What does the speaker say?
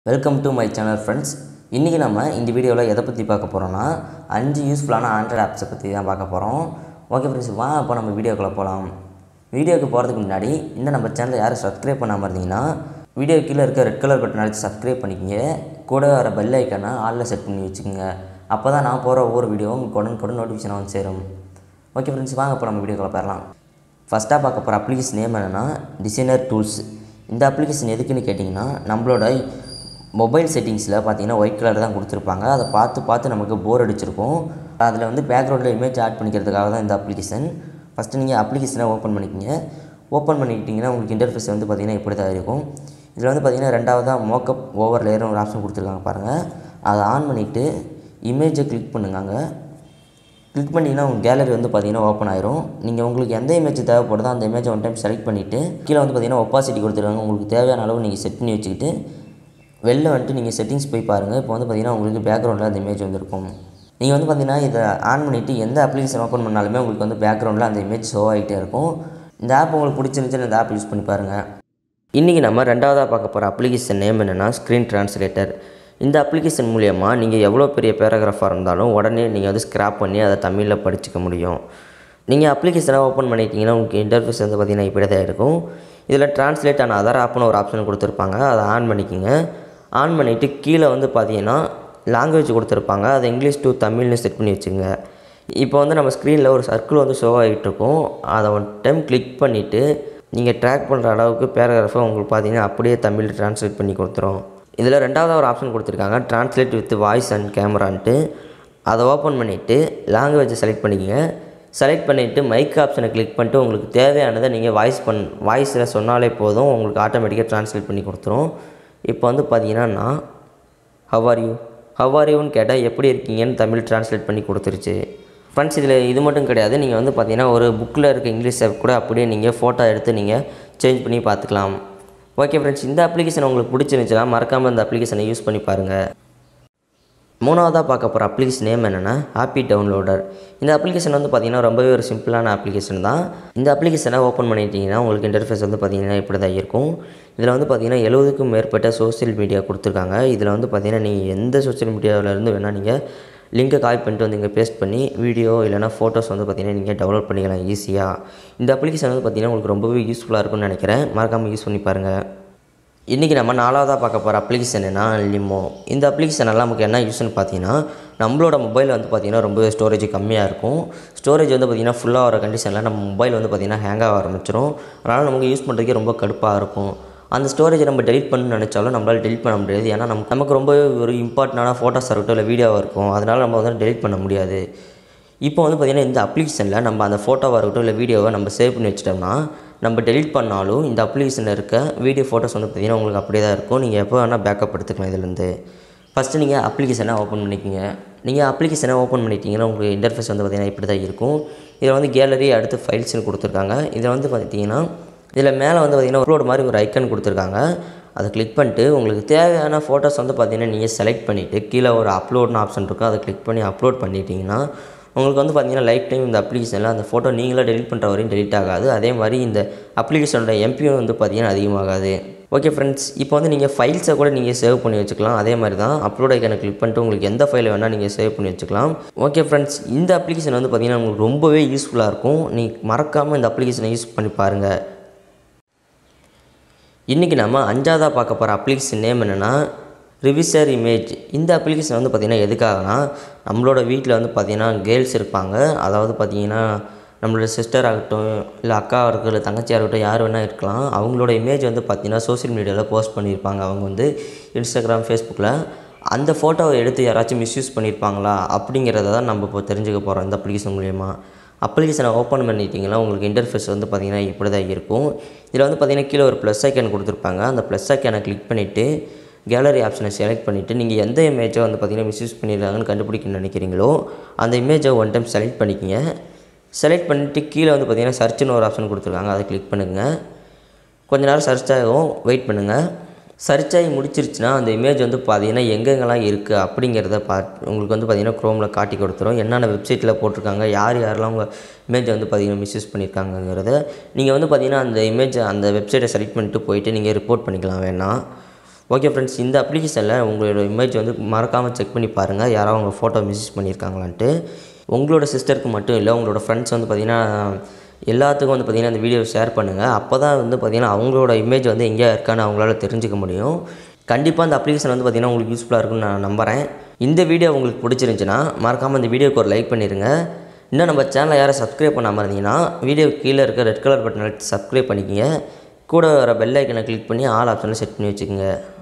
welcome to my channel friends இன்றைக்கி நம்ம இந்த வீடியோவில் எதை பற்றி பார்க்க போகிறோம்னா அஞ்சு யூஸ்ஃபுல்லான ஆண்ட்ராய்ட் ஆப்ஸை பற்றி தான் பார்க்க போகிறோம் ஓகே ஃப்ரெண்ட்ஸ் வா அப்போ நம்ம வீடியோக்குள்ளே போகலாம் வீடியோக்கு போகிறதுக்கு முன்னாடி இந்த நம்ம சேனலை யாரும் சப்ஸ்கிரைப் பண்ணாமல் இருந்தீங்கன்னா வீடியோ கீழே இருக்க ரெட் கலர் பட்டன் அடித்து சப்ஸ்கிரைப் பண்ணிக்கங்க கூட வர பெல் ஐக்கானை ஆளில் செட் பண்ணி வச்சுக்கோங்க அப்போ தான் நான் போகிற ஒவ்வொரு வீடியோவும் உங்களுக்கு உடனே உடனே நோட்டிஃபிகேஷன் வந்து சேரும் ஓகே ஃப்ரெண்ட்ஸ் வாங்க இப்போ நம்ம வீடியோக்குள்ளே போயிடலாம் ஃபஸ்ட்டாக பார்க்க போகிற அப்ளிகேஷன் நேம் என்னென்னா டிசைனர் டூல்ஸ் இந்த அப்ளிகேஷன் எதுக்குன்னு கேட்டிங்கன்னா நம்மளோட மொபைல் செட்டிங்ஸில் பார்த்தீங்கன்னா ஒயிட் கலர் தான் கொடுத்துருப்பாங்க அதை பார்த்து பார்த்து நமக்கு போர் அடிச்சிருக்கும் அதில் வந்து பேக்ரவுண்டில் இமேஜ் ஆட் பண்ணிக்கிறதுக்காக தான் இந்த அப்ளிகேஷன் ஃபஸ்ட்டு நீங்கள் அப்ளிகேஷனை ஓப்பன் பண்ணிக்கங்க ஓப்பன் பண்ணிக்கிட்டிங்கன்னா உங்களுக்கு இன்டர்ஃபேஸ் வந்து பார்த்திங்கன்னா இப்படி தான் இருக்கும் இதில் வந்து பார்த்திங்கன்னா ரெண்டாவதாக மோக்கப் ஓவர் லேயர்னு ஒரு ஆப்ஷன் கொடுத்துருக்காங்க பாருங்கள் அதை ஆன் பண்ணிவிட்டு இமேஜை கிளிக் பண்ணுங்க கிளிக் பண்ணிங்கன்னா உங்கள் கேலரி வந்து பார்த்தீங்கன்னா ஓப்பன் ஆயிரும் நீங்கள் உங்களுக்கு எந்த இமேஜ் தேவைப்படுதோ அந்த இமேஜை ஒன் டைம் செலக்ட் பண்ணிவிட்டு கீழே வந்து பார்த்தீங்கன்னா ஒப்பாசிட்டி கொடுத்துருக்காங்க உங்களுக்கு தேவையான அளவு நீங்கள் செட் பண்ணி வச்சுக்கிட்டு வெளில வந்துட்டு நீங்கள் செட்டிங்ஸ் போய் பாருங்கள் இப்போ வந்து பார்த்தீங்கன்னா உங்களுக்கு பேக்ரவுண்டில் அந்த இமேஜ் வந்திருக்கும் நீங்கள் வந்து பார்த்தீங்கன்னா இதை ஆன் பண்ணிவிட்டு எந்த அப்ளிகேஷன் ஓப்பன் பண்ணாலுமே உங்களுக்கு வந்து பேக்ரவுண்டில் அந்த இமேஜ் ஷோ ஆகிட்டே இருக்கும் இந்த ஆப் உங்களுக்கு பிடிச்சிருந்துச்சுன்னு இந்த ஆப் யூஸ் பண்ணி பாருங்கள் இன்றைக்கி நம்ம ரெண்டாவதாக பார்க்க போகிற அப்ளிகேஷன் நேம் என்னென்னா ஸ்க்ரீன் ட்ரான்ஸ்லேட்டர் இந்த அப்ளிகேஷன் மூலயமா நீங்கள் எவ்வளோ பெரிய பேராகிராஃபாக இருந்தாலும் உடனே நீங்கள் வந்து ஸ்க்ராப் பண்ணி அதை தமிழில் படிச்சுக்க முடியும் நீங்கள் அப்ளிகேஷனை ஓப்பன் பண்ணிட்டீங்கன்னா உங்களுக்கு இன்டர்ஃபேஸ் வந்து பார்த்திங்கன்னா இப்படி தான் இருக்கும் இதில் ட்ரான்ஸ்லேட் ஆன அதர் ஆப்னு ஒரு ஆப்ஷன் கொடுத்துருப்பாங்க அதை ஆன் பண்ணிக்கோங்க ஆன் பண்ணிவிட்டு கீழே வந்து பார்த்தீங்கன்னா லாங்குவேஜ் கொடுத்துருப்பாங்க அதை இங்கிலீஷ் டு தமிழ்னு செட் பண்ணி வச்சுங்க இப்போ வந்து நம்ம ஸ்க்ரீனில் ஒரு சர்க்கிள் வந்து ஷோ ஆகிட்டு இருக்கும் அதை ஒன் டைம் கிளிக் பண்ணிவிட்டு நீங்கள் ட்ராக் பண்ணுற அளவுக்கு பேராகிராஃபை உங்களுக்கு பார்த்தீங்கன்னா அப்படியே தமிழ் ட்ரான்ஸ்லேட் பண்ணி கொடுத்துரும் இதில் ரெண்டாவது ஒரு ஆப்ஷன் கொடுத்துருக்காங்க ட்ரான்ஸ்லேட் வித் வாய்ஸ் அண்ட் கேமரான்ட்டு அதை ஓப்பன் பண்ணிவிட்டு லாங்குவேஜை செலக்ட் பண்ணிக்கங்க செலக்ட் பண்ணிவிட்டு மைக் ஆப்ஷனை கிளிக் பண்ணிட்டு உங்களுக்கு தேவையானதை நீங்கள் வாய்ஸ் பண் வாய்ஸில் சொன்னாலே போதும் உங்களுக்கு ஆட்டோமேட்டிக்காக ட்ரான்ஸ்லேட் பண்ணி கொடுத்துரும் இப்போ வந்து பார்த்தீங்கன்னா நான் how are you how are யூன்னு கேட்டால் எப்படி இருக்கீங்கன்னு தமிழ் ட்ரான்ஸ்லேட் பண்ணி கொடுத்துருச்சு ஃப்ரெண்ட்ஸ் இதில் இது மட்டும் கிடையாது நீங்கள் வந்து பார்த்தீங்கன்னா ஒரு புக்கில் இருக்க இங்கிலீஷை கூட அப்படியே நீங்கள் ஃபோட்டோ எடுத்து நீங்கள் சேஞ்ச் பண்ணி பார்த்துக்கலாம் ஓகே ஃப்ரெண்ட்ஸ் இந்த அப்ளிகேஷன் உங்களுக்கு பிடிச்சிருந்துச்சுன்னா மறக்காமல் இந்த அப்ளிகேஷனை யூஸ் பண்ணி பாருங்கள் மூணாவதாக பார்க்க போகிற அப்ளிகேஷன் நேம் என்னென்னா ஹாப்பி டவுன்லோடர் இந்த அப்ளிகேஷன் வந்து பார்த்திங்கன்னா ரொம்பவே ஒரு சிம்பிளான அப்ளிகேஷன் தான் இந்த அப்ளிகேஷனை ஓப்பன் பண்ணிட்டீங்கன்னா உங்களுக்கு இன்டர்ஃபேஸ் வந்து பார்த்திங்கன்னா இப்படி தான் இருக்கும் இதில் வந்து பார்த்திங்கன்னா எழுபதுக்கும் மேற்பட்ட சோஷியல் மீடியா கொடுத்துருக்காங்க இதில் வந்து பார்த்திங்கன்னா நீங்கள் எந்த சோஷியல் மீடியாவிலேருந்து வேணால் நீங்கள் லிங்கை காப்பி பண்ணிட்டு வந்து இங்கே பேஸ்ட் பண்ணி வீடியோ இல்லைனா ஃபோட்டோஸ் வந்து பார்த்திங்கன்னா நீங்கள் டவுன்லோட் பண்ணிக்கலாம் ஈஸியாக இந்த அப்ளிகேஷன் வந்து பார்த்திங்கன்னா உங்களுக்கு ரொம்பவே யூஸ்ஃபுல்லாக இருக்கும்னு நினைக்கிறேன் மறக்காமல் யூஸ் பண்ணி பாருங்கள் இன்றைக்கி நம்ம நாலாவதாக பார்க்க போகிற அப்ளிகேஷன் என்ன லிமோ இந்த அப்ளிகேஷன் எல்லாம் நமக்கு என்ன யூஸ்னு பார்த்தீங்கன்னா நம்மளோட மொபைல் வந்து பார்த்திங்கன்னா ரொம்பவே ஸ்டோரேஜ் கம்மியாக இருக்கும் ஸ்டோரேஜ் வந்து பார்த்திங்கன்னா ஃபுல்லாக வர கண்டிஷனில் நம்ம மொபைல் வந்து பார்த்திங்கன்னா ஹேங் ஆக ஆரம்பிச்சிடும் அதனால் நமக்கு யூஸ் பண்ணுறதுக்கே ரொம்ப கடுப்பாக இருக்கும் அந்த ஸ்டோரேஜை நம்ம டெலிட் பண்ணணும்னு நினச்சாலும் நம்மளால் டெலிட் பண்ண முடியாது ஏன்னா நமக்கு நமக்கு ரொம்ப ஒரு இம்பார்ட்டண்டான ஃபோட்டோஸ் இருக்கட்டும் இல்லை வீடியோவாக இருக்கும் அதனால் நம்ம வந்து டெலிட் பண்ண முடியாது இப்போ வந்து பார்த்திங்கன்னா இந்த அப்ளிகேஷனில் நம்ம அந்த ஃபோட்டோவாக இருக்கட்டும் இல்லை வீடியோவை நம்ம சேவ் பண்ணி வச்சிட்டோம்னா நம்ம டெலிட் பண்ணாலும் இந்த அப்ளிகேஷனில் இருக்க வீடியோ ஃபோட்டோஸ் வந்து பார்த்திங்கன்னா உங்களுக்கு அப்படியே தான் இருக்கும் நீங்கள் எப்போ வேணால் பேக்கப் எடுத்துக்கலாம் இதுலேருந்து ஃபஸ்ட்டு நீங்கள் அப்ளிகேஷனை ஓப்பன் பண்ணிக்கோங்க நீங்கள் அப்ளிகேஷனை ஓப்பன் பண்ணிட்டீங்கன்னா உங்களுக்கு இன்டர்ஃபேஸ் வந்து பார்த்திங்கன்னா இப்படி தான் இருக்கும் இதில் வந்து கேலரி அடுத்து ஃபைல்ஸ்னு கொடுத்துருக்காங்க இதில் வந்து பார்த்திங்கன்னா இதில் மேலே வந்து பார்த்திங்கன்னா அப்லோட் மாதிரி ஒரு ஐக்கன் கொடுத்துருக்காங்க அதை கிளிக் பண்ணிட்டு உங்களுக்கு தேவையான ஃபோட்டோஸ் வந்து பார்த்திங்கன்னா நீங்கள் செலக்ட் பண்ணிவிட்டு கீழே ஒரு அப்லோட்னு ஆப்ஷன் இருக்கும் அதை கிளிக் பண்ணி அப்லோட் பண்ணிட்டீங்கன்னா உங்களுக்கு வந்து பார்த்திங்கன்னா லைஃப் டைம் இந்த அப்ளிகேஷனில் அந்த ஃபோட்டோ நீங்களே டெலிட் பண்ணுற வரையும் டெலிட் ஆகாது அதே மாதிரி இந்த அப்ளிகேஷனோட எம்பியும் வந்து பார்த்திங்கன்னா அதிகமாகாது ஓகே ஃப்ரெண்ட்ஸ் இப்போ வந்து நீங்கள் ஃபைல்ஸை கூட நீங்கள் சேவ் பண்ணி வச்சுக்கலாம் அதே மாதிரி தான் அப்லோட் ஐக்கனை கிளிக் பண்ணிட்டு உங்களுக்கு எந்த ஃபைலை வேணால் நீங்கள் சேவ் பண்ணி வச்சுக்கலாம் ஓகே ஃப்ரெண்ட்ஸ் இந்த அப்ளிகேஷன் வந்து பார்த்திங்கன்னா உங்களுக்கு ரொம்பவே யூஸ்ஃபுல்லாக இருக்கும் நீ மறக்காமல் இந்த அப்ளிகேஷனை யூஸ் பண்ணி பாருங்கள் இன்றைக்கி நம்ம அஞ்சாவதாக பார்க்க போகிற அப்ளிகேஷன் நேம் என்னென்னா ரிவிசர் இமேஜ் இந்த அப்ளிகேஷன் வந்து பார்த்திங்கன்னா எதுக்காகனா நம்மளோட வீட்டில் வந்து பார்த்திங்கன்னா கேர்ள்ஸ் இருப்பாங்க அதாவது பார்த்திங்கன்னா நம்மளோட சிஸ்டர் ஆகட்டும் இல்லை அக்கா இருக்கட்டும் இல்லை தங்கச்சியாக இருக்கட்டும் யார் வேணால் இருக்கலாம் அவங்களோட இமேஜ் வந்து பார்த்திங்கன்னா சோஷியல் மீடியாவில் போஸ்ட் பண்ணியிருப்பாங்க அவங்க வந்து இன்ஸ்டாகிராம் ஃபேஸ்புக்கில் அந்த ஃபோட்டோவை எடுத்து யாராச்சும் மிஸ்யூஸ் பண்ணியிருப்பாங்களா அப்படிங்கிறத தான் நம்ம இப்போ தெரிஞ்சுக்க போகிறோம் இந்த அப்ளிகேஷன் மூலயமா அப்ளிகேஷனை ஓப்பன் பண்ணிட்டீங்கன்னா உங்களுக்கு இன்டர்ஃபேஸ் வந்து பார்த்திங்கன்னா இப்படி தான் இருக்கும் இதில் வந்து பார்த்திங்கன்னா கீழே ஒரு ப்ளஸ் ஐக்கன் கொடுத்துருப்பாங்க அந்த ப்ளஸ் ஐக்கனை கிளிக் பண்ணிவிட்டு கேலரி ஆப்ஷனை செலக்ட் பண்ணிவிட்டு நீங்கள் எந்த இமேஜை வந்து பார்த்திங்கன்னா மிஸ்யூஸ் பண்ணியிருக்காங்கன்னு கண்டுபிடிக்க நினைக்கிறீங்களோ அந்த இமேஜை ஒன் டைம் செலக்ட் பண்ணிக்கங்க செலக்ட் பண்ணிவிட்டு கீழே வந்து பார்த்திங்கன்னா சர்ச்சுன்னு ஒரு ஆப்ஷன் கொடுத்துருக்காங்க அதை கிளிக் பண்ணுங்கள் கொஞ்ச நேரம் சர்ச் ஆகும் வெயிட் பண்ணுங்கள் சர்ச் ஆகி முடிச்சிருச்சுன்னா அந்த இமேஜ் வந்து பார்த்தீங்கன்னா எங்கெங்கெல்லாம் இருக்குது அப்படிங்கிறத பா உங்களுக்கு வந்து பார்த்தீங்கன்னா க்ரோமில் காட்டி கொடுத்துரும் என்னென்ன வெப்சைட்டில் போட்டிருக்காங்க யார் யாரெல்லாம் உங்கள் இமேஜை வந்து பார்த்தீங்கன்னா மிஸ்யூஸ் பண்ணியிருக்காங்கங்கிறத நீங்கள் வந்து பார்த்தீங்கன்னா அந்த இமேஜை அந்த வெப்சைட்டை செலக்ட் பண்ணிட்டு போயிட்டு நீங்கள் ரிப்போர்ட் பண்ணிக்கலாம் வேணாம் ஓகே ஃப்ரெண்ட்ஸ் இந்த அப்ளிகேஷனில் உங்களோட இமேஜ் வந்து மறக்காமல் செக் பண்ணி பாருங்கள் யாராவது உங்கள் ஃபோட்டோ மிஸ்யூஸ் பண்ணியிருக்காங்களான்ட்டு உங்களோட சிஸ்டருக்கு மட்டும் இல்லை உங்களோட ஃப்ரெண்ட்ஸ் வந்து பார்த்திங்கன்னா எல்லாத்துக்கும் வந்து பார்த்திங்கன்னா இந்த வீடியோ ஷேர் பண்ணுங்கள் அப்போ தான் வந்து பார்த்திங்கன்னா அவங்களோட இமேஜ் வந்து எங்கேயா இருக்கான்னு அவங்களால தெரிஞ்சுக்க முடியும் கண்டிப்பாக அந்த அப்ளிகேஷன் வந்து பார்த்திங்கன்னா உங்களுக்கு யூஸ்ஃபுல்லாக இருக்கும்னு நான் நம்புகிறேன் இந்த வீடியோ உங்களுக்கு பிடிச்சிருந்துச்சுன்னா மறக்காமல் இந்த வீடியோக்கு ஒரு லைக் பண்ணிடுங்க இன்னும் நம்ம சேனலை யாரும் சப்ஸ்கிரைப் பண்ணாமல் இருந்தீங்கன்னா வீடியோ கீழே இருக்க ரெட் கலர் பட்டனை சப்ஸ்கிரைப் பண்ணிக்கோங்க கூட வர பெல் ஐக்கனை கிளிக் பண்ணி ஆல் ஆப்ஷனில் செட் பண்ணி வச்சுக்கோங்க